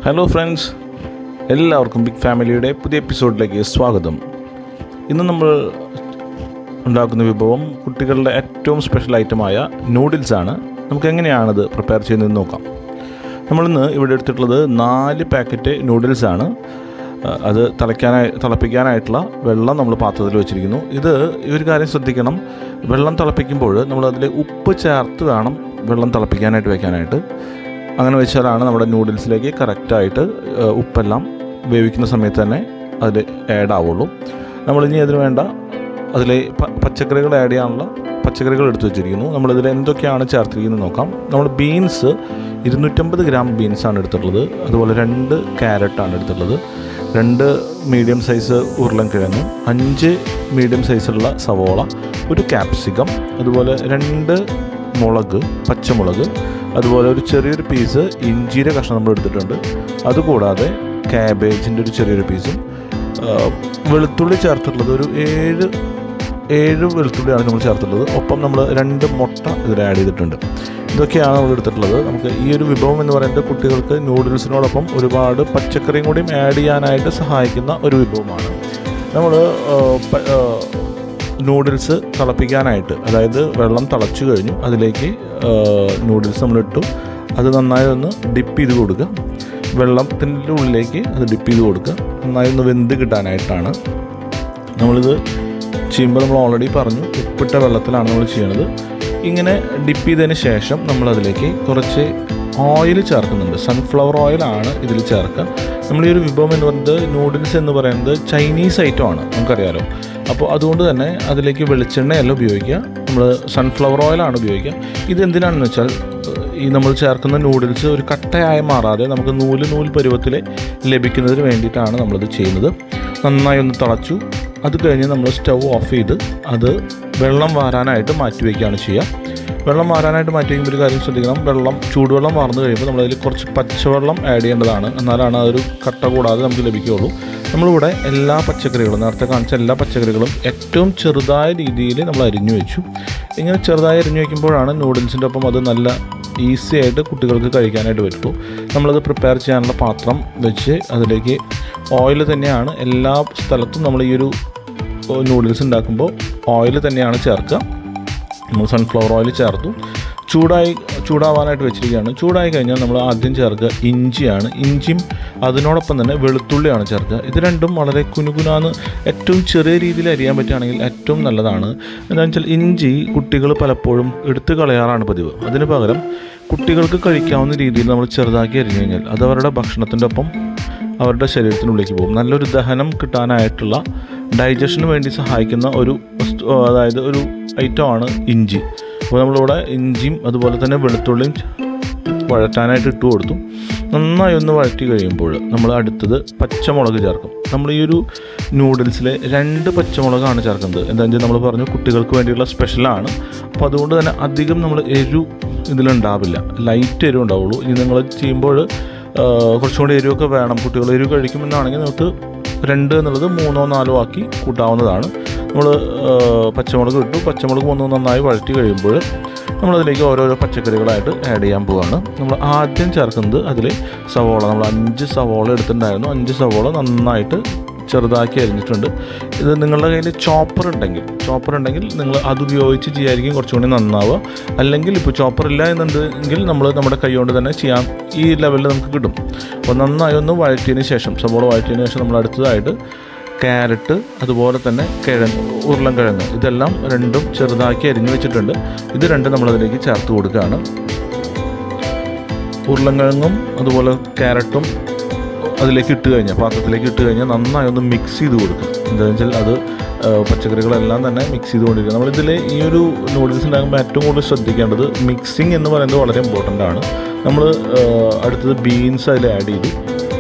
hello friends എല്ലാവർക്കും big ഫാമിലിയുടെ പുതിയ എപ്പിസോഡിലേക്ക് സ്വാഗതം ഇന്ന് നമ്മൾ ഉണ്ടാക്കുന്ന വിഭവം കുട്ടികളുടെ ഏറ്റവും സ്പെഷ്യൽ ഐറ്റമായ നൂഡിൽസാണ് നമുക്ക് എങ്ങനെയാണത് പ്രിപ്പയർ ചെയ്യുന്നതെന്ന് നോക്കാം നമ്മളിന്ന് ഇവിടെ എടുത്തിട്ടുള്ളത് നാല് പാക്കറ്റ് നൂഡിൽസാണ് അഹ് അത് തിളയ്ക്കാനായി തിളപ്പിക്കാനായിട്ടുള്ള വെള്ളം നമ്മൾ പാത്രത്തിൽ വെച്ചിരിക്കുന്നു ഇത് ഈ ഒരു കാര്യം ശ്രദ്ധിക്കണം വെള്ളം തിളപ്പിക്കുമ്പോൾ നമ്മൾ അതിൽ ഉപ്പ് ചേർത്ത് വേണം വെള്ളം തിളപ്പിക്കാനായിട്ട് വെക്കാനായിട്ട് അങ്ങനെ വെച്ചാലാണ് നമ്മുടെ നൂഡിൽസിലേക്ക് കറക്റ്റായിട്ട് ഉപ്പെല്ലാം വേവിക്കുന്ന സമയത്ത് തന്നെ അതിൽ ആഡ് ആവുള്ളൂ നമ്മളിനി അതിന് വേണ്ട അതിൽ പച്ചക്കറികൾ ആഡ് ചെയ്യാനുള്ള പച്ചക്കറികൾ എടുത്തു വെച്ചിരിക്കുന്നു നമ്മളിതിൽ എന്തൊക്കെയാണ് ചേർത്തിരിക്കുന്നത് നോക്കാം നമ്മൾ ബീൻസ് ഇരുന്നൂറ്റമ്പത് ഗ്രാം ബീൻസാണ് എടുത്തിട്ടുള്ളത് അതുപോലെ രണ്ട് ക്യാരറ്റാണ് എടുത്തിട്ടുള്ളത് രണ്ട് മീഡിയം സൈസ് ഉരുളൻകിഴങ്ങ് അഞ്ച് മീഡിയം സൈസുള്ള സവോള ഒരു ക്യാപ്സിക്കം അതുപോലെ രണ്ട് മുളക് പച്ചമുളക് അതുപോലെ ഒരു ചെറിയൊരു പീസ് ഇഞ്ചിയുടെ കഷ്ണം നമ്മൾ എടുത്തിട്ടുണ്ട് അതുകൂടാതെ ക്യാബേജിൻ്റെ ഒരു ചെറിയൊരു പീസും ആ, വെളുത്തുള്ളി ചേർത്തിട്ടുള്ളത് ഒരു ഏഴ് ഏഴ് വെളുത്തുള്ളിയാണ് നമ്മൾ ചേർത്തിട്ടുള്ളത് ഒപ്പം നമ്മൾ രണ്ട് മുട്ട ഇതിൽ ആഡ് ചെയ്തിട്ടുണ്ട് ഇതൊക്കെയാണ് നമ്മൾ എടുത്തിട്ടുള്ളത് നമുക്ക് ഈ ഒരു വിഭവം എന്ന് പറയുന്നത് കുട്ടികൾക്ക് നൂഡിൽസിനോടൊപ്പം ഒരുപാട് പച്ചക്കറിയും കൂടിയും ആഡ് ചെയ്യാനായിട്ട് സഹായിക്കുന്ന ഒരു വിഭവമാണ് നമ്മൾ നൂഡിൽസ് തിളപ്പിക്കാനായിട്ട് അതായത് വെള്ളം തിളച്ചു കഴിഞ്ഞു അതിലേക്ക് നൂഡിൽസ് നമ്മൾ ഇട്ടു അത് നന്നായി ഒന്ന് ഡിപ്പ് ചെയ്ത് കൊടുക്കുക വെള്ളത്തിൻ്റെ ഉള്ളിലേക്ക് അത് ഡിപ്പ് ചെയ്ത് കൊടുക്കുക നന്നായി ഒന്ന് വെന്ത് കിട്ടാനായിട്ടാണ് നമ്മളിത് ചെയ്യുമ്പോൾ നമ്മൾ ഓൾറെഡി പറഞ്ഞു ഉപ്പിട്ട വെള്ളത്തിലാണ് നമ്മൾ ചെയ്യണത് ഇങ്ങനെ ഡിപ്പ് ചെയ്തതിന് ശേഷം നമ്മളതിലേക്ക് കുറച്ച് ഓയിൽ ചേർക്കുന്നുണ്ട് സൺഫ്ലവർ ഓയിലാണ് ഇതിൽ ചേർക്കുക നമ്മൾ ഈ ഒരു വിഭവം എന്ന് പറയുന്നത് നൂഡിൽസ് എന്ന് പറയുന്നത് ചൈനീസ് ഐറ്റമാണ് നമുക്കറിയാലോ അപ്പോൾ അതുകൊണ്ട് തന്നെ അതിലേക്ക് വെളിച്ചെണ്ണയല്ല ഉപയോഗിക്കുക നമ്മൾ സൺഫ്ലവർ ഓയിലാണ് ഉപയോഗിക്കുക ഇത് എന്തിനാണെന്ന് വെച്ചാൽ ഈ നമ്മൾ ചേർക്കുന്ന നൂഡിൽസ് ഒരു കട്ടയായി മാറാതെ നമുക്ക് നൂല് നൂൽ പരുവത്തിൽ ലഭിക്കുന്നതിന് വേണ്ടിയിട്ടാണ് നമ്മളിത് ചെയ്യുന്നത് നന്നായി ഒന്ന് തിളച്ചു അത് കഴിഞ്ഞ് നമ്മൾ സ്റ്റൗ ഓഫ് ചെയ്ത് അത് വെള്ളം വാരാനായിട്ട് മാറ്റി വയ്ക്കുകയാണ് ചെയ്യുക വെള്ളം മാറാനായിട്ട് മാറ്റി വയ്ക്കുമ്പോൾ ഒരു കാര്യം ശ്രദ്ധിക്കണം വെള്ളം ചൂടുവെള്ളം വാർന്നു കഴിയുമ്പോൾ നമ്മളതിൽ കുറച്ച് പച്ചവെള്ളം ആഡ് ചെയ്യേണ്ടതാണ് എന്നാലാണ് അതൊരു കട്ട കൂടാതെ നമുക്ക് ലഭിക്കുകയുള്ളൂ നമ്മളിവിടെ എല്ലാ പച്ചക്കറികളും നേരത്തെ കാണിച്ച എല്ലാ പച്ചക്കറികളും ഏറ്റവും ചെറുതായ രീതിയിൽ നമ്മൾ അരിഞ്ഞു വെച്ചു ഇങ്ങനെ ചെറുതായി അരിഞ്ഞു വയ്ക്കുമ്പോഴാണ് നൂഡിൽസിൻ്റെ ഒപ്പം അത് നല്ല ഈസി ആയിട്ട് കുട്ടികൾക്ക് കഴിക്കാനായിട്ട് പറ്റുള്ളൂ നമ്മളത് പ്രിപ്പയർ ചെയ്യാനുള്ള പാത്രം വെച്ച് അതിലേക്ക് ഓയിൽ തന്നെയാണ് എല്ലാ സ്ഥലത്തും നമ്മൾ ഈ ഒരു നൂഡിൽസ് ഉണ്ടാക്കുമ്പോൾ ഓയിൽ തന്നെയാണ് ചേർക്കുക നമ്മൾ സൺഫ്ലവർ ഓയിൽ ചേർത്തു ചൂടായി ചൂടാവാനായിട്ട് വെച്ചിരിക്കുകയാണ് ചൂടായി കഴിഞ്ഞാൽ നമ്മൾ ആദ്യം ചേർക്കുക ഇഞ്ചിയാണ് ഇഞ്ചിയും അതിനോടൊപ്പം തന്നെ വെളുത്തുള്ളിയാണ് ചേർക്കുക ഇത് രണ്ടും വളരെ കുനുകുനാന്ന് ഏറ്റവും ചെറിയ രീതിയിൽ അരിയാൻ പറ്റുകയാണെങ്കിൽ ഏറ്റവും നല്ലതാണ് എന്താണെന്ന് വെച്ചാൽ ഇഞ്ചി കുട്ടികൾ പലപ്പോഴും എടുത്തു കളയാറാണ് പതിവ് അതിന് പകരം കുട്ടികൾക്ക് കഴിക്കാവുന്ന രീതിയിൽ നമ്മൾ ചെറുതാക്കി അരിഞ്ഞു കഴിഞ്ഞാൽ അത് അവരുടെ ഭക്ഷണത്തിൻ്റെ ഒപ്പം അവരുടെ ശരീരത്തിനുള്ളിലേക്ക് പോകും നല്ലൊരു ദഹനം കിട്ടാനായിട്ടുള്ള ഡൈജഷന് വേണ്ടി സഹായിക്കുന്ന ഒരു വസ്തു അതായത് ഒരു ഐറ്റമാണ് ഇഞ്ചി അപ്പോൾ നമ്മളിവിടെ ഇഞ്ചിയും അതുപോലെ തന്നെ വെളുത്തുള്ളിയും വഴറ്റാനായിട്ട് ഇട്ട് കൊടുത്തു നന്നായി ഒന്ന് വഴറ്റി കഴിയുമ്പോൾ നമ്മൾ അടുത്തത് പച്ചമുളക് ചേർക്കും നമ്മൾ ഈ ഒരു നൂഡിൽസിൽ രണ്ട് പച്ചമുളകാണ് ചേർക്കുന്നത് എന്താണെന്ന് വെച്ചാൽ നമ്മൾ പറഞ്ഞു കുട്ടികൾക്ക് വേണ്ടിയുള്ള സ്പെഷ്യലാണ് അപ്പോൾ അതുകൊണ്ട് തന്നെ അധികം നമ്മൾ എരിവ് ഇതിലുണ്ടാവില്ല ലൈറ്റ് എരിവ് ഉണ്ടാവുള്ളൂ ഇനി നിങ്ങൾ ചെയ്യുമ്പോൾ ആ, കുറച്ചും കൂടി എരിവൊക്കെ വേണം കുട്ടികൾ എരിവ് കഴിക്കുമെന്നാണെങ്കിൽ നമുക്ക് രണ്ട് എന്നുള്ളത് മൂന്നോ നാലോ ആക്കി കൂട്ടാവുന്നതാണ് നമ്മൾ പച്ചമുളക് ഇട്ടു പച്ചമുളക് ഒന്ന് നന്നായി വഴറ്റി കഴിയുമ്പോൾ നമ്മളതിലേക്ക് ഓരോരോ പച്ചക്കറികളായിട്ട് ആഡ് ചെയ്യാൻ പോവുകയാണ് നമ്മൾ ആദ്യം ചേർക്കുന്നത് അതിൽ സവോള നമ്മൾ അഞ്ച് സവോള എടുത്തിട്ടുണ്ടായിരുന്നു അഞ്ച് സവോള നന്നായിട്ട് ചെറുതാക്കി അരിഞ്ഞിട്ടുണ്ട് ഇത് നിങ്ങളുടെ കയ്യിൽ ചോപ്പർ ഉണ്ടെങ്കിൽ ചോപ്പർ ഉണ്ടെങ്കിൽ നിങ്ങൾ അത് ഉപയോഗിച്ച് ചെയ്യായിരിക്കും കുറച്ചുകൂടി നന്നാവുക അല്ലെങ്കിൽ ഇപ്പോൾ ചോപ്പർ ഇല്ല എന്നുണ്ടെങ്കിൽ നമ്മൾ നമ്മുടെ കൈ കൊണ്ട് തന്നെ ചെയ്യാൻ ഈ ലെവലിൽ നമുക്ക് കിട്ടും അപ്പോൾ നന്നായി ഒന്ന് വഴറ്റിയതിന് ശേഷം സവോള വഴറ്റിയതിന് ശേഷം നമ്മൾ അടുത്തതായിട്ട് ക്യാരറ്റ് അതുപോലെ തന്നെ കിഴങ്ങ് ഉരുളൻകിഴങ്ങ് ഇതെല്ലാം രണ്ടും ചെറുതാക്കി അരിഞ്ഞു വെച്ചിട്ടുണ്ട് ഇത് രണ്ടും നമ്മളതിലേക്ക് ചേർത്ത് കൊടുക്കുകയാണ് ഉരുളൻകിഴങ്ങും അതുപോലെ ക്യാരറ്റും അതിലേക്ക് ഇട്ട് കഴിഞ്ഞാൽ പാത്രത്തിലേക്ക് ഇട്ട് കഴിഞ്ഞാൽ നന്നായി ഒന്ന് മിക്സ് ചെയ്ത് കൊടുക്കുക എന്താണെന്ന് വെച്ചാൽ അത് ആ, പച്ചക്കറികളെല്ലാം തന്നെ മിക്സ് ചെയ്തുകൊണ്ടിരിക്കുക നമ്മളിതിൽ ഈ ഒരു നൂഡിൽസ് ഉണ്ടാകുമ്പോൾ ഏറ്റവും കൂടുതൽ ശ്രദ്ധിക്കേണ്ടത് മിക്സിങ് എന്ന് പറയുന്നത് വളരെ ഇമ്പോർട്ടൻ്റ് ആണ് നമ്മൾ അടുത്തത് ബീൻസ് അതിൽ ആഡ് ചെയ്തു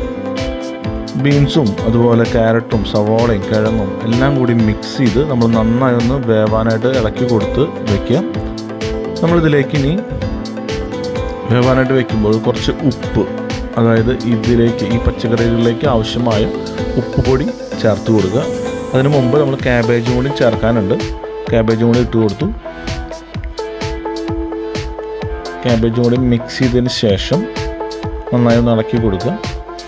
ബീൻസും അതുപോലെ ക്യാരറ്റും സവോളയും കിഴങ്ങും എല്ലാം കൂടി മിക്സ് ചെയ്ത് നമ്മൾ നന്നായി ഒന്ന് വേവാനായിട്ട് ഇളക്കി കൊടുത്ത് വെക്കുക നമ്മളിതിലേക്ക് ഇനി വേവാനായിട്ട് വെക്കുമ്പോൾ കുറച്ച് ഉപ്പ് അതായത് ഇതിലേക്ക് ഈ പച്ചക്കറികളിലേക്ക് ആവശ്യമായ ഉപ്പ് പൊടി ചേർത്ത് കൊടുക്കുക അതിന് മുമ്പ് നമ്മൾ ക്യാബേജും കൂടി ചേർക്കാനുണ്ട് ക്യാബേജും കൂടി ഇട്ട് കൊടുത്തു ക്യാബേജും കൂടി മിക്സ് ചെയ്തതിന് ശേഷം നന്നായി ഒന്ന് ഇളക്കി കൊടുക്കുക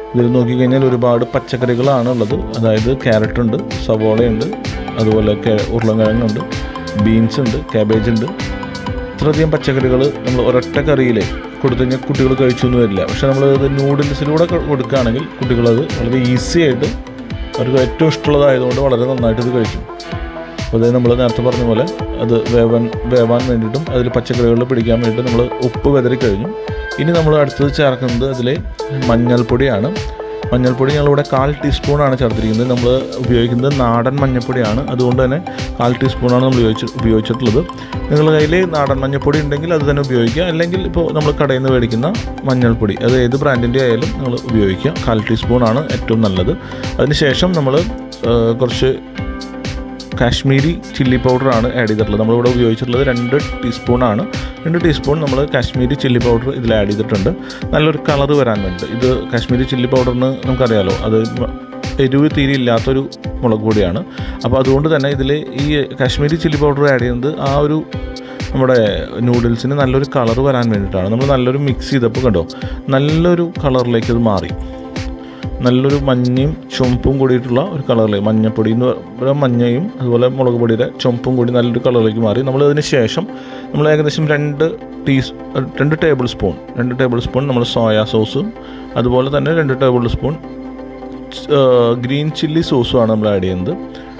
ഇതിൽ നോക്കിക്കഴിഞ്ഞാൽ ഒരുപാട് പച്ചക്കറികളാണ് ഉള്ളത് അതായത് ക്യാരറ്റ് ഉണ്ട് സവോളയുണ്ട് അതുപോലെ കെ- ഉരുളൻകിഴങ്ങുണ്ട് ബീൻസ് ഉണ്ട് കാബേജ് ഉണ്ട് ഇത്രയധികം പച്ചക്കറികൾ നമ്മൾ ഒരൊറ്റ കറിയിൽ കൊടുത്തു കഴിഞ്ഞാൽ കുട്ടികൾ കഴിച്ചൊന്നും വരില്ല പക്ഷെ നമ്മൾ ഇത് നൂഡിൽസിലൂടെ ക- കൊടുക്കുകയാണെങ്കിൽ കുട്ടികളത് വളരെ ഈസി ആയിട്ട് അവർക്ക് ഏറ്റവും ഇഷ്ടമുള്ളതായതുകൊണ്ട് വളരെ നന്നായിട്ട് ഇത് കഴിക്കും അപ്പോൾ അതായത് നമ്മൾ നേരത്തെ പറഞ്ഞ പോലെ അത് വേവാൻ വേവാൻ വേണ്ടിയിട്ടും അതിൽ പച്ചക്കറികളിൽ പിടിക്കാൻ വേണ്ടിയിട്ട് നമ്മൾ ഉപ്പ് വെതറി കഴിഞ്ഞു ഇനി നമ്മൾ അടുത്തത് ചേർക്കുന്നത് അതിൽ മഞ്ഞൾപ്പൊടിയാണ് മഞ്ഞൾപ്പൊടി ഞങ്ങളിവിടെ കാൽ ടീസ്പൂണാണ് ചേർത്തിരിക്കുന്നത് നമ്മൾ ഉപയോഗിക്കുന്നത് നാടൻ മഞ്ഞൾപ്പൊടിയാണ് അതുകൊണ്ട് തന്നെ കാൽ ടീസ്പൂണാണ് നമ്മൾ ഉപയോഗിച്ച് ഉപയോഗിച്ചിട്ടുള്ളത് നിങ്ങളുടെ കയ്യിൽ നാടൻ മഞ്ഞൾപ്പൊടി ഉണ്ടെങ്കിൽ അത് തന്നെ ഉപയോഗിക്കുക അല്ലെങ്കിൽ ഇപ്പോൾ നമ്മൾ കടയിൽ നിന്ന് മേടിക്കുന്ന മഞ്ഞൾപ്പൊടി അത് ഏത് ബ്രാൻഡിൻ്റെ ആയാലും നിങ്ങൾ ഉപയോഗിക്കുക കാൽ ടീസ്പൂണാണ് ഏറ്റവും നല്ലത് അതിനുശേഷം നമ്മൾ കുറച്ച് കാശ്മീരി ചില്ലി പൗഡറാണ് ആഡ് ചെയ്തിട്ടുള്ളത് നമ്മളിവിടെ ഉപയോഗിച്ചിട്ടുള്ളത് രണ്ട് ടീസ്പൂണാണ് രണ്ട് ടീസ്പൂൺ നമ്മൾ കാശ്മീരി ചില്ലി പൗഡർ ഇതിൽ ആഡ് ചെയ്തിട്ടുണ്ട് നല്ലൊരു കളർ വരാൻ വേണ്ടി ഇത് കാശ്മീരി ചില്ലി പൗഡറിന് നമുക്കറിയാലോ അത് മ- എരിവ് തീരെ ഇല്ലാത്തൊരു മുളക് പൊടിയാണ് അപ്പോൾ അതുകൊണ്ട് തന്നെ ഇതിൽ ഈ കാശ്മീരി ചില്ലി പൗഡർ ആഡ് ചെയ്യുന്നത് ആ ഒരു നമ്മുടെ നൂഡിൽസിന് നല്ലൊരു കളർ വരാൻ വേണ്ടിയിട്ടാണ് നമ്മൾ നല്ലൊരു മിക്സ് ചെയ്തപ്പോൾ കണ്ടോ നല്ലൊരു കളറിലേക്ക് അത് മാറി നല്ലൊരു മഞ്ഞയും ചുമപ്പും കൂടിയിട്ടുള്ള ഒരു കളറിലേക്ക് മഞ്ഞപ്പൊടി എന്ന് പറയുമ്പോൾ മഞ്ഞയും അതുപോലെ മുളക് പൊടിയുടെ ചുമപ്പും കൂടി നല്ലൊരു കളറിലേക്ക് മാറി നമ്മൾ അതിന് ശേഷം നമ്മൾ ഏകദേശം രണ്ട് ടീസ് രണ്ട് ടേബിൾ സ്പൂൺ രണ്ട് ടേബിൾ സ്പൂൺ നമ്മൾ സോയാ സോസും അതുപോലെ തന്നെ രണ്ട് ടേബിൾ സ്പൂൺ ഗ്രീൻ ചില്ലി സോസുമാണ് നമ്മൾ ആഡ് ചെയ്യുന്നത്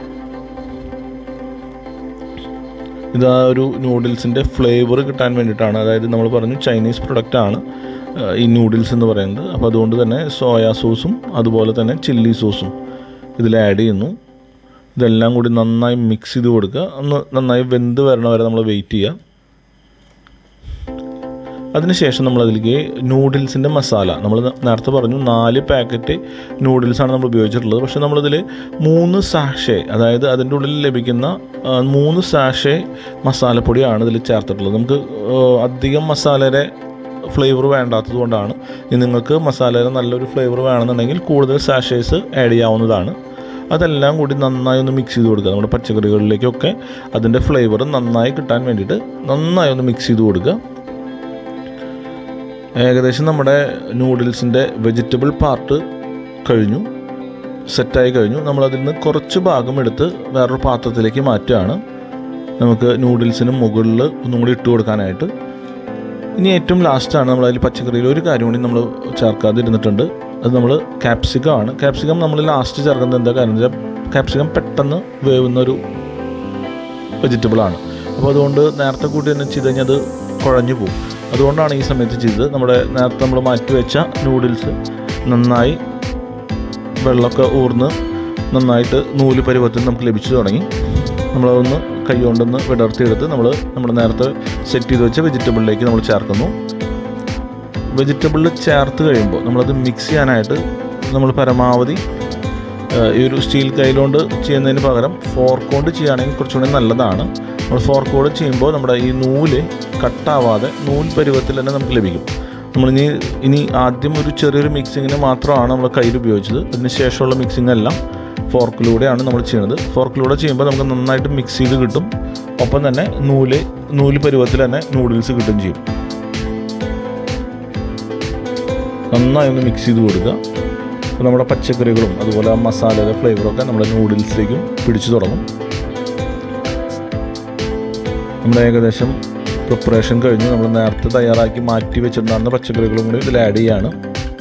ഇത് ആ ഒരു നൂഡിൽസിൻ്റെ ഫ്ലേവർ കിട്ടാൻ വേണ്ടിയിട്ടാണ് അതായത് നമ്മൾ പറഞ്ഞു ചൈനീസ് പ്രൊഡക്റ്റാണ് ഈ നൂഡിൽസ് എന്ന് പറയുന്നത് അപ്പോൾ അതുകൊണ്ട് തന്നെ സോയാ സോസും അതുപോലെ തന്നെ ചില്ലി സോസും ഇതിൽ ആഡ് ചെയ്യുന്നു ഇതെല്ലാം കൂടി നന്നായി മിക്സ് ചെയ്ത് കൊടുക്കുക ഒന്ന് നന്നായി വെന്ത് വരണ വരെ നമ്മൾ വെയിറ്റ് ചെയ്യുക അതിനുശേഷം നമ്മൾ അതിലേക്ക് നൂഡിൽസിൻ്റെ മസാല നമ്മൾ നേരത്തെ പറഞ്ഞു നാല് പാക്കറ്റ് നൂഡിൽസാണ് നമ്മൾ ഉപയോഗിച്ചിട്ടുള്ളത് പക്ഷേ നമ്മളിതിൽ മൂന്ന് സാഷേ അതായത് അതിൻ്റെ ഉള്ളിൽ ലഭിക്കുന്ന ആ, മൂന്ന് സാഷേ മസാലപ്പൊടിയാണ് ഇതിൽ ചേർത്തിട്ടുള്ളത് നമുക്ക് ആ, അധികം മസാലയുടെ ഫ്ലേവർ വേണ്ടാത്തത് കൊണ്ടാണ് ഇനി നിങ്ങൾക്ക് മസാലയുടെ നല്ലൊരു ഫ്ലേവർ വേണമെന്നുണ്ടെങ്കിൽ കൂടുതൽ സാഷേസ് ആഡ് ചെയ്യാവുന്നതാണ് അതെല്ലാം കൂടി നന്നായി ഒന്ന് മിക്സ് ചെയ്ത് കൊടുക്കുക നമ്മുടെ പച്ചക്കറികളിലേക്കൊക്കെ അതിൻ്റെ ഫ്ലേവർ നന്നായി കിട്ടാൻ വേണ്ടിയിട്ട് നന്നായി ഒന്ന് മിക്സ് ചെയ്ത് കൊടുക്കുക ഏകദേശം നമ്മുടെ നൂഡിൽസിൻ്റെ വെജിറ്റബിൾ പാർട്ട് കഴിഞ്ഞു സെറ്റായി കഴിഞ്ഞു നമ്മളതിൽ നിന്ന് കുറച്ച് ഭാഗം എടുത്ത് വേറൊരു പാത്രത്തിലേക്ക് മാറ്റുകയാണ് നമുക്ക് നൂഡിൽസിന് മുകളിൽ ഒന്നും കൂടി ഇട്ട് കൊടുക്കാനായിട്ട് ഇനി ഏറ്റവും ലാസ്റ്റാണ് നമ്മൾ അതിൽ പച്ചക്കറിയിൽ ഒരു കാര്യം കൂടി നമ്മൾ ചേർക്കാതെ ഇരുന്നിട്ടുണ്ട് അത് നമ്മൾ ക്യാപ്സിക്കം ആണ് ക്യാപ്സിക്കം നമ്മൾ ലാസ്റ്റ് ചേർക്കുന്നത് എന്താ കാരണം വെച്ചാൽ ക്യാപ്സിക്കം പെട്ടെന്ന് വേവുന്ന ഒരു വെജിറ്റബിൾ ആണ് അപ്പോൾ അതുകൊണ്ട് നേരത്തെ കൂട്ടി തന്നെ ചെയ്ത് കഴിഞ്ഞാൽ അത് കുഴഞ്ഞു പോകും അതുകൊണ്ടാണ് ഈ സമയത്ത് ചെയ്തത് നമ്മുടെ നേരത്തെ നമ്മൾ മാറ്റി വെച്ച നൂഡിൽസ് നന്നായി വെള്ളമൊക്കെ ഊർന്ന് നന്നായിട്ട് നൂല് പരുവത്തിൽ നമുക്ക് ലഭിച്ചു തുടങ്ങി നമ്മളതൊന്ന് കൈ കൊണ്ടൊന്ന് വിടർത്തിയെടുത്ത് നമ്മൾ നമ്മൾ നേരത്തെ സെറ്റ് ചെയ്ത് വെച്ച വെജിറ്റബിളിലേക്ക് നമ്മൾ ചേർക്കുന്നു വെജിറ്റബിളിൽ ചേർത്ത് കഴിയുമ്പോൾ നമ്മളത് മിക്സ് ചെയ്യാനായിട്ട് നമ്മൾ പരമാവധി ഏഹ്, ഈ ഒരു സ്റ്റീൽ കയ്യിലുകൊണ്ട് ചെയ്യുന്നതിന് പകരം ഫോർക്ക് കൊണ്ട് ചെയ്യുകയാണെങ്കിൽ കുറച്ചുകൂടി നല്ലതാണ് നമ്മൾ ഫോർക്ക് കൊണ്ട് ചെയ്യുമ്പോൾ നമ്മുടെ ഈ നൂല് കട്ടാവാതെ നൂൽ പരുവത്തിൽ തന്നെ നമുക്ക് ലഭിക്കും നമ്മളിനി ഇനി ആദ്യം ഒരു ചെറിയൊരു മിക്സിങ്ങിന് മാത്രമാണ് നമ്മൾ കയ്യിൽ ഉപയോഗിച്ചത് അതിന് ശേഷമുള്ള മിക്സിംഗ് എല്ലാം ഫോർക്കിലൂടെയാണ് നമ്മൾ ചെയ്യുന്നത് ഫോർക്കിലൂടെ ചെയ്യുമ്പോൾ നമുക്ക് നന്നായിട്ട് മിക്സ് ചെയ്ത് കിട്ടും ഒപ്പം തന്നെ നൂല് നൂല് പരുവത്തിൽ തന്നെ നൂഡിൽസ് കിട്ടും ചെയ്യും നന്നായി ഒന്ന് മിക്സ് ചെയ്ത് കൊടുക്കുക അപ്പോൾ നമ്മുടെ പച്ചക്കറികളും അതുപോലെ ആ മസാലയുടെ ഫ്ലേവറൊക്കെ നമ്മുടെ നൂഡിൽസിലേക്കും പിടിച്ചു തുടങ്ങും നമ്മുടെ ഏകദേശം പ്രിപ്പറേഷൻ കഴിഞ്ഞു നമ്മൾ നേരത്തെ തയ്യാറാക്കി മാറ്റി വെച്ചിട്ടുണ്ടായിരുന്ന പച്ചക്കറികളും കൂടി ഇതിൽ ആഡ് ചെയ്യാണ്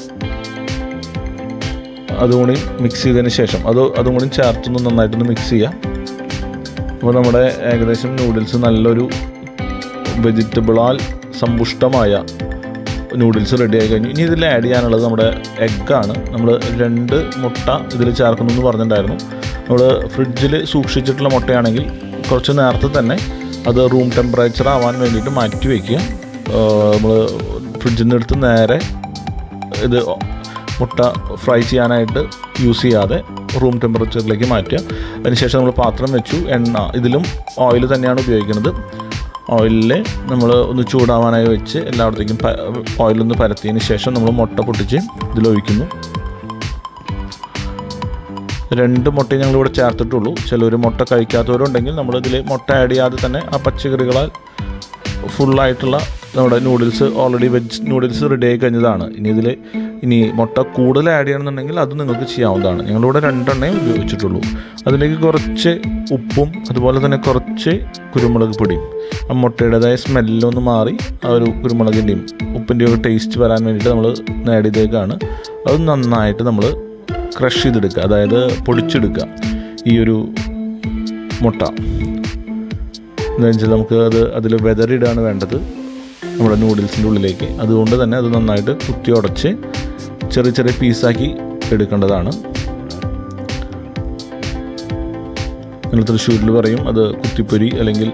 അതുകൂടി മിക്സ് ചെയ്തതിന് ശേഷം അത് അതും കൂടി ചേർത്തൊന്ന് നന്നായിട്ടൊന്ന് മിക്സ് ചെയ്യാം അപ്പോൾ നമ്മുടെ ഏകദേശം നൂഡിൽസ് നല്ലൊരു വെജിറ്റബിളാൽ സമ്പുഷ്ടമായ നൂഡിൽസ് റെഡി ആയി കഴിഞ്ഞു ഇനി ഇതിൽ ആഡ് ചെയ്യാനുള്ളത് നമ്മുടെ എഗ്ഗാണ് നമ്മൾ രണ്ട് മുട്ട ഇതിൽ ചേർക്കുന്നു എന്ന് പറഞ്ഞിട്ടുണ്ടായിരുന്നു നമ്മൾ ഫ്രിഡ്ജിൽ സൂക്ഷിച്ചിട്ടുള്ള മുട്ടയാണെങ്കിൽ കുറച്ച് നേരത്തെ തന്നെ അത് റൂം ടെമ്പറേച്ചർ ആവാൻ വേണ്ടിയിട്ട് മാറ്റി വയ്ക്കുക നമ്മൾ ഫ്രിഡ്ജിൽ നിന്ന് എടുത്ത് നേരെ ഇത് മുട്ട ഫ്രൈ ചെയ്യാനായിട്ട് യൂസ് ചെയ്യാതെ റൂം ടെമ്പറേച്ചറിലേക്ക് മാറ്റുക അതിനുശേഷം നമ്മൾ പാത്രം വെച്ചു എണ്ണ ഇതിലും ഓയിൽ തന്നെയാണ് ഉപയോഗിക്കുന്നത് ഓയിലിൽ നമ്മൾ ഒന്ന് ചൂടാവാനായി വെച്ച് എല്ലായിടത്തേക്കും പ- ഓയിലൊന്ന് പരത്തിയതിന് ശേഷം നമ്മൾ മുട്ട പൊട്ടിച്ച് ഇതിലൊഴിക്കുന്നു രണ്ട് മുട്ടയും ഞങ്ങളിവിടെ ചേർത്തിട്ടുള്ളൂ ചിലർ മുട്ട കഴിക്കാത്തവരുണ്ടെങ്കിൽ നമ്മളിതിൽ മുട്ട ആഡ് ചെയ്യാതെ തന്നെ ആ പച്ചക്കറികളാൽ ഫുള്ളായിട്ടുള്ള നമ്മുടെ noodles already veg noodles ready ആയി കഴിഞ്ഞതാണ് ഇനി ഇതിൽ ഇനി മുട്ട കൂടുതൽ ആഡ് ചെയ്യണമെന്നുണ്ടെങ്കിൽ അത് നിങ്ങൾക്ക് ചെയ്യാവുന്നതാണ് ഞങ്ങളിവിടെ രണ്ടെണ്ണേ ഉപയോഗിച്ചിട്ടുള്ളൂ അതിലേക്ക് കുറച്ച് ഉപ്പും അതുപോലെ തന്നെ കുറച്ച് കുരുമുളക് പൊടിയും ആ മുട്ടയുടേതായ സ്മെല്ലൊന്ന് മാറി ആ ഒരു കുരുമുളകിൻ്റെയും ഉപ്പിൻ്റെയും ഒക്കെ ടേസ്റ്റ് വരാൻ വേണ്ടിയിട്ട് നമ്മൾ നേടിയതേക്കാണ് അത് നന്നായിട്ട് നമ്മൾ ക്രഷ് ചെയ്തെടുക്കുക അതായത് പൊടിച്ചെടുക്കുക ഈ ഒരു മുട്ട എന്താ വെച്ചാൽ നമുക്ക് അത് അതിൽ വെതറിടാണ് വേണ്ടത് നമ്മുടെ നൂഡിൽസിൻ്റെ ഉള്ളിലേക്ക് അതുകൊണ്ട് തന്നെ അത് നന്നായിട്ട് കുത്തി ഉടച്ച് ചെറിയ ചെറിയ പീസാക്കി എടുക്കേണ്ടതാണ് നിങ്ങൾ തൃശ്ശൂരിൽ പറയും അത് കുത്തിപ്പൊരി അല്ലെങ്കിൽ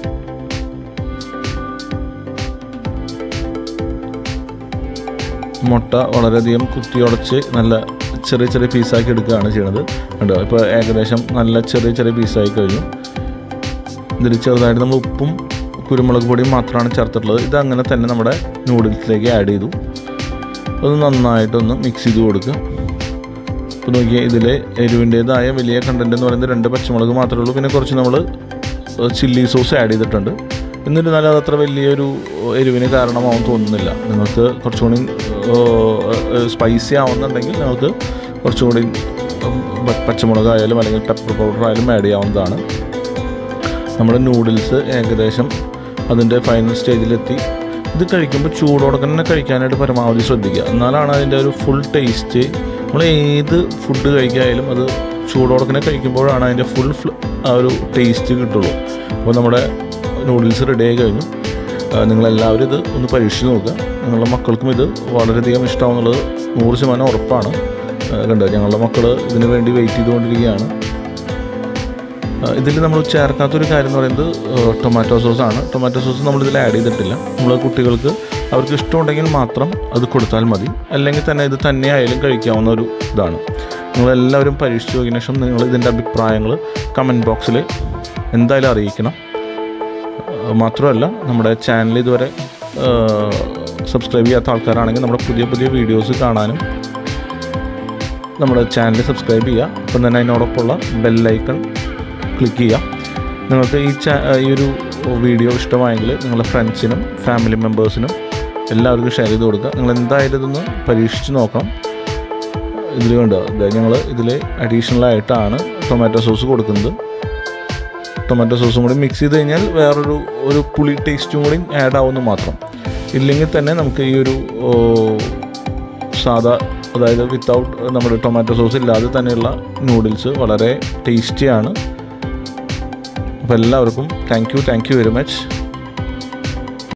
മുട്ട വളരെയധികം കുത്തി ഉടച്ച് നല്ല ചെറിയ ചെറിയ പീസാക്കി എടുക്കുകയാണ് ചെയ്യുന്നത് കണ്ടോ ഇപ്പോൾ ഏകദേശം നല്ല ചെറിയ ചെറിയ പീസായി കഴിഞ്ഞു ഇതിൽ ചെറുതായിട്ട് നമ്മൾ ഉപ്പും കുരുമുളക് പൊടിയും മാത്രമാണ് ചേർത്തിട്ടുള്ളത് ഇത് അങ്ങനെ തന്നെ നമ്മുടെ നൂഡിൽസിലേക്ക് ആഡ് ചെയ്തു അത് നന്നായിട്ടൊന്ന് മിക്സ് ചെയ്ത് കൊടുക്കുക ഇപ്പോൾ നോക്കിയാൽ ഇതിൽ എരിവിൻ്റേതായ വലിയ കണ്ടൻറ്റ് എന്ന് പറയുന്നത് രണ്ട് പച്ചമുളക് മാത്രമേ ഉള്ളൂ പിന്നെ കുറച്ച് നമ്മൾ ചില്ലി സോസ് ആഡ് ചെയ്തിട്ടുണ്ട് എന്നിരുന്നാലും അത് അത്ര വലിയൊരു എരിവിന് കാരണമാവും തോന്നുന്നില്ല നിങ്ങൾക്ക് കുറച്ചുകൂടി സ്പൈസി ആവുന്നുണ്ടെങ്കിൽ നിങ്ങൾക്ക് കുറച്ചുകൂടി പച്ചമുളകായാലും അല്ലെങ്കിൽ പെപ്പർ പൗഡർ ആയാലും ആഡ് ചെയ്യാവുന്നതാണ് നമ്മുടെ നൂഡിൽസ് ഏകദേശം അതിൻ്റെ ഫൈനൽ സ്റ്റേജിലെത്തി ഇത് കഴിക്കുമ്പോൾ ചൂടോടെ തന്നെ കഴിക്കാനായിട്ട് പരമാവധി ശ്രദ്ധിക്കുക എന്നാലാണ് അതിൻ്റെ ഒരു ഫുൾ ടേസ്റ്റ് നമ്മൾ ഏത് ഫുഡ് കഴിക്കായാലും അത് ചൂടോടെ തന്നെ കഴിക്കുമ്പോഴാണ് അതിൻ്റെ ഫുൾ ആ ഒരു ടേസ്റ്റ് കിട്ടുള്ളൂ അപ്പോൾ നമ്മുടെ നൂഡിൽസ് റെഡി ആയി കഴിഞ്ഞു ആ, നിങ്ങളെല്ലാവരും ഇത് ഒന്ന് പരീക്ഷിച്ച് നോക്കുക നിങ്ങളുടെ മക്കൾക്കും ഇത് വളരെയധികം ഇഷ്ടമാവുന്നുള്ളത് നൂറ് ശതമാനം ഉറപ്പാണ് ആ, കണ്ടോ ഞങ്ങളുടെ മക്കൾ ഇതിന് വേണ്ടി വെയിറ്റ് ചെയ്തുകൊണ്ടിരിക്കുകയാണ് ഇതിൽ നമ്മൾ ചേർക്കാത്തൊരു കാര്യം എന്ന് പറയുന്നത് ഏഹ്, ടൊമാറ്റോ സോസാണ് ടൊമാറ്റോ സോസ് നമ്മളിതിൽ ആഡ് ചെയ്തിട്ടില്ല നമ്മൾ കുട്ടികൾക്ക് അവർക്ക് ഇഷ്ടമുണ്ടെങ്കിൽ മാത്രം അത് കൊടുത്താൽ മതി അല്ലെങ്കിൽ തന്നെ ഇത് തന്നെ ആയാലും കഴിക്കാവുന്ന ഒരു ഇതാണ് നിങ്ങളെല്ലാവരും പരീക്ഷിച്ച് നോക്കിയതിനു ശേഷം നിങ്ങൾ ഇതിൻ്റെ അഭിപ്രായങ്ങൾ കമൻറ്റ് ബോക്സിൽ എന്തായാലും അറിയിക്കണം ഏഹ്, മാത്രമല്ല നമ്മുടെ ചാനൽ ഇതുവരെ സബ്സ്ക്രൈബ് ചെയ്യാത്ത ആൾക്കാരാണെങ്കിൽ നമ്മുടെ പുതിയ പുതിയ വീഡിയോസ് കാണാനും നമ്മുടെ ചാനൽ സബ്സ്ക്രൈബ് ചെയ്യുക അപ്പം തന്നെ അതിനോടൊപ്പമുള്ള ബെല്ലൈക്കൺ ക്ലിക്ക് ചെയ്യുക നിങ്ങൾക്ക് ഈ ചാ ഈ ഒരു വീഡിയോ ഇഷ്ടമായെങ്കിൽ നിങ്ങളുടെ ഫ്രണ്ട്സിനും ഫാമിലി മെമ്പേഴ്സിനും എല്ലാവർക്കും ഷെയർ ചെയ്ത് കൊടുക്കുക നിങ്ങൾ എന്തായാലും ഇതൊന്ന് പരീക്ഷിച്ച് നോക്കണം ഇതിൽ കണ്ടോ ഞങ്ങൾ ഇതിൽ അഡീഷണൽ ആയിട്ടാണ് ടൊമാറ്റോ സോസ് കൊടുക്കുന്നത് ടൊമാറ്റോ സോസും കൂടി മിക്സ് ചെയ്ത് കഴിഞ്ഞാൽ വേറൊരു ഒരു പുളി ടേസ്റ്റും കൂടി ആഡ് ആവുമെന്ന് മാത്രം ഇല്ലെങ്കിൽ തന്നെ നമുക്ക് ഈ ഒരു ഓ, സാധാ അതായത് വിത്തൗട്ട് നമ്മുടെ ടൊമാറ്റോ സോസ് ഇല്ലാതെ തന്നെയുള്ള നൂഡിൽസ് വളരെ ടേസ്റ്റിയാണ് അപ്പോൾ എല്ലാവർക്കും thank you thank you very much